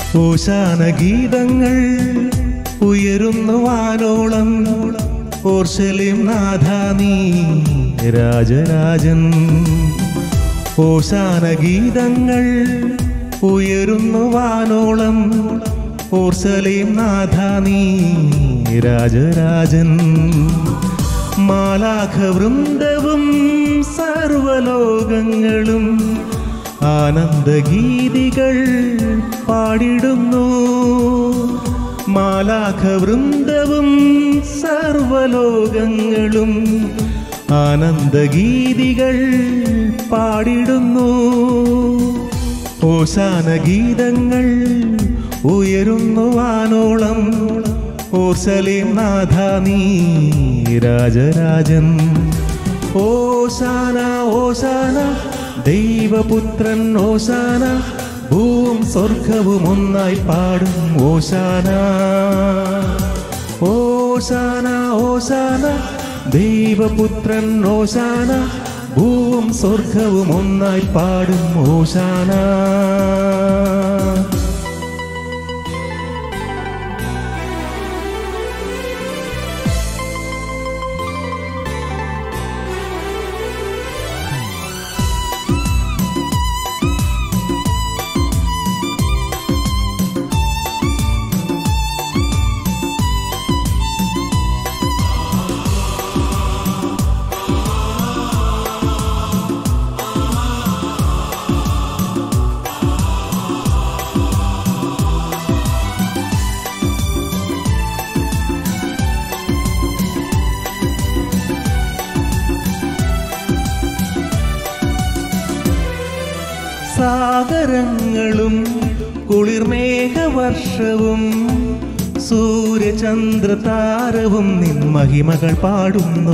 ഓശാന ഗീതങ്ങൾ ഉയരുന്നു വാനോളം ഓർശലിം നാഥ നീ രാജരാജൻ ഓശാന ഗീതങ്ങൾ ഉയരുന്നു വാനോളം ഓർസലേം നാഥ നീ രാജരാജൻ മാലാഖ വൃന്ദവും സർവലോകങ്ങളും ആനന്ദഗീതികൾ പാടിടുന്നു മാലാഖ വൃന്ദവും സർവലോകങ്ങളും ആനന്ദഗീതികൾ പാടിടുന്നു ഓശാന ഗീതങ്ങൾ ഉയരുന്നു വാനോളം ഓർസലേം നാഥ നീ രാജരാജൻ ഓശാന ഓശാന ദൈവപുത്രൻ ഓശാന ഭൂവും സ്വർഗവും ഒന്നായി പാടും ഓശാന ഓശാന ഓശാന ദൈവപുത്രൻ ഓശാന ഭൂവും സ്വർഗവും ഒന്നായി പാടും ഓശാന സാഗരങ്ങളും കുളിർമേഘവർഷവും സൂര്യചന്ദ്ര താരവും നിൻ മഹിമകൾ പാടുന്നു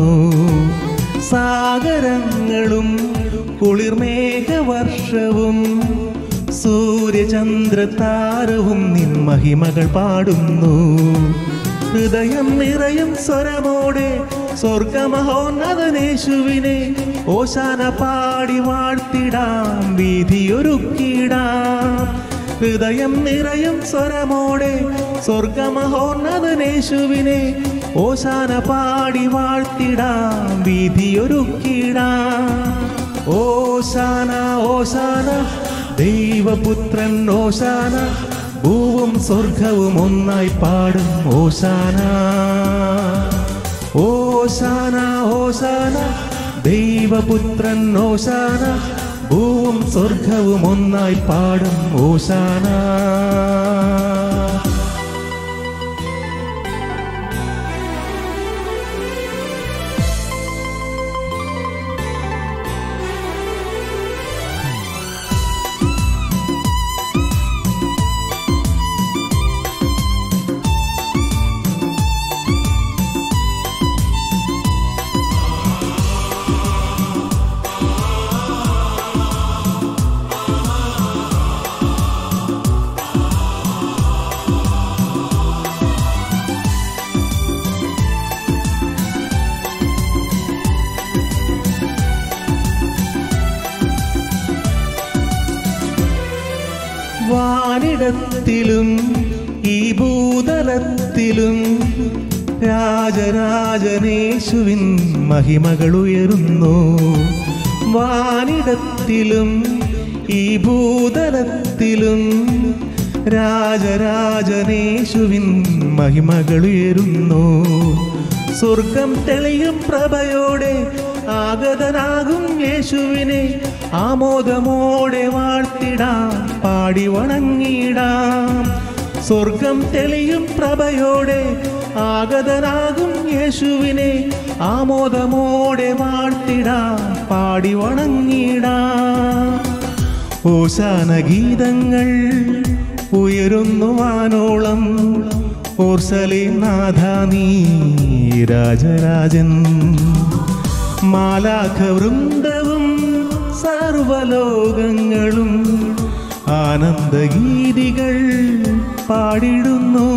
സാഗരങ്ങളും കുളിർമേഘവർഷവും സൂര്യചന്ദ്ര താരവും നിൻ മഹിമകൾ പാടുന്നു ഹൃദയം നിറയും സ്വരമോടെ സ്വർഗമഹോന്നതനേശുവിനെ ഓശാന പാടി വാഴ്ത്തിടാം വീതിയൊരുക്കിടാം ഹൃദയം നിറയും സ്വരമോടെ സ്വർഗമഹോന്നതനേശുവിനെ ഓശാന പാടി വാഴ്ത്തിടാം വീതിയൊരുക്കിടാം ഓശാന ഓശാന ദൈവപുത്രൻ ഓശാന ഭൂവും സ്വർഗവും ഒന്നായി പാടും ഓശാന ഓശാന ഓശാന ദൈവപുത്രൻ ഓശാന ഭൂവും സ്വർഗവും ഒന്നായി പാടും ഓശാന വാനിടത്തിലും ഈ ഭൂതലത്തിലും രാജരാജനേശുവിൻ മഹിമകൾ ഉയരുന്നു വാനിടത്തിലും ഈ ഭൂതലത്തിലും രാജരാജനേശുവിൻ മഹിമകൾ ഉയരുന്നു സ്വർഗം തെളിയും പ്രഭയോടെ ആഗതനാകും യേശുവിനെ ആമോദമോടെ വാഴ്ത്തിടാം പാടി വണങ്ങിടാം സ്വർഗം തെളിയും പ്രഭയോടെ ആഗതനാകും യേശുവിനെ ആമോദമോടെ വാഴ്ത്തിടാം പാടി വണങ്ങിടാം ഓശാന ഗീതങ്ങൾ ഉയരുന്നു വാനോളം ഓർസലേം നാഥ നീ രാജരാജൻ മാലാഖ വൃന്ദവും സർവലോകങ്ങളും ആനന്ദഗീതികൾ പാടിടുന്നു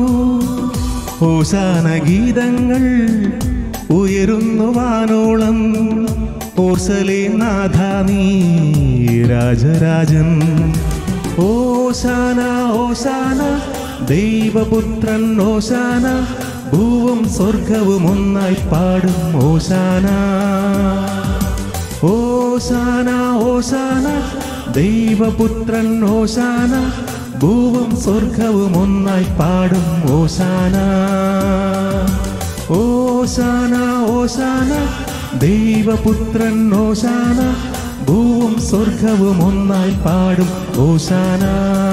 ഓശാന ഗീതങ്ങൾ ഉയരുന്നു വാനോളം ഓർസലേം നാഥ നീ രാജരാജൻ ഓശാന ഓശാന ദൈവപുത്രൻ ഓശാന ഭൂവും സ്വർഗവും ഒന്നായി പാടും ഓശാന ഓശാന ഓശാന ദൈവപുത്രൻ ഓശാന ഭൂവും സ്വർഗവും ഒന്നായി പാടും ഓശാന ഓശാന ഓശാന ദൈവപുത്രൻ ഓശാന ഭൂവും സ്വർഗവും ഒന്നായി പാടും ഓശാന